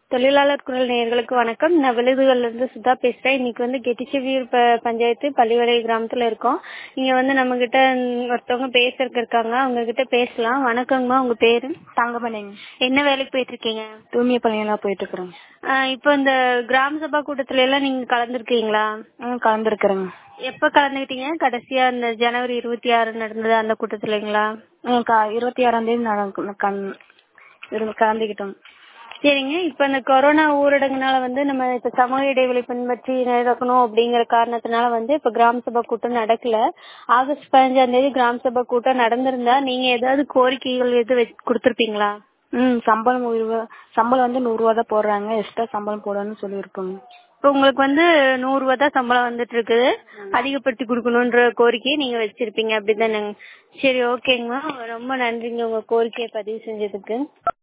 தொழிலாளர் குரல் நேயர்களுக்கு வணக்கம் நான் விழுதுகள்ல இருந்து சுதா பேசுறேன் இன்னைக்கு வந்து கெட்டிச்செவியூர் ப- பஞ்சாயத்து பள்ளிவரை கிராமத்துல இருக்கோம் இங்க வந்து நம்ம கிட்ட ஒருத்தவங்க பேசுறதுக்கு இருக்காங்க அவங்க கிட்ட பேசலாம் வணக்கங்கம்மா உங்க பேரு தங்கமணிங்க என்ன வேலைக்கு போயிட்டு இருக்கீங்க தூய்மை பணியெல்லாம் போயிட்டு இருக்கிறேங்க ஆஹ் இப்போ இந்த கிராம சபா கூட்டத்துல எல்லாம் நீங்க கலந்துருக்கீங்களா ம் கலந்துருக்குறேங்க எப்ப கலந்துக்கிட்டீங்க கடைசியா இந்த ஜனவரி இருபத்தி ஆறு நடந்தது அந்த கூட்டத்துலங்களா ம் க- இருபத்தி ஆறாம் தேதி நடக்கும் கண் இருந்து கலந்துக்கிட்டோம் சரிங்க இப்ப இந்த கொரோனா ஊரடங்குனால வந்து நம்ம இப்ப சமூக இடைவெளி பின்பற்றி நடக்கணும் அப்படிங்கிற காரணத்தினால வந்து இப்ப கிராம சபா கூட்டம் நடக்கல ஆகஸ்ட் பதினஞ்சாம் தேதி கிராம சபா கூட்டம் நடந்திருந்தா நீங்க ஏதாவது கோரிக்கைகள் எது வச்சு கொடுத்திருப்பீங்களா ம் சம்பளம் உயர்வு சம்பளம் வந்து நூறு ரூபா தான் போடுறாங்க எக்ஸ்ட்ரா சம்பளம் போடணும்னு சொல்லியிருக்கோங்க இப்ப உங்களுக்கு வந்து நூறு ரூபாய் தான் சம்பளம் வந்துட்டு இருக்குது அதிகப்படுத்தி கொடுக்கணும்ன்ற கோரிக்கையை நீங்க வச்சிருப்பீங்க அப்படிதானேங்க சரி ஓகேங்கம்மா ரொம்ப நன்றிங்க உங்க கோரிக்கையை பதிவு செஞ்சதுக்கு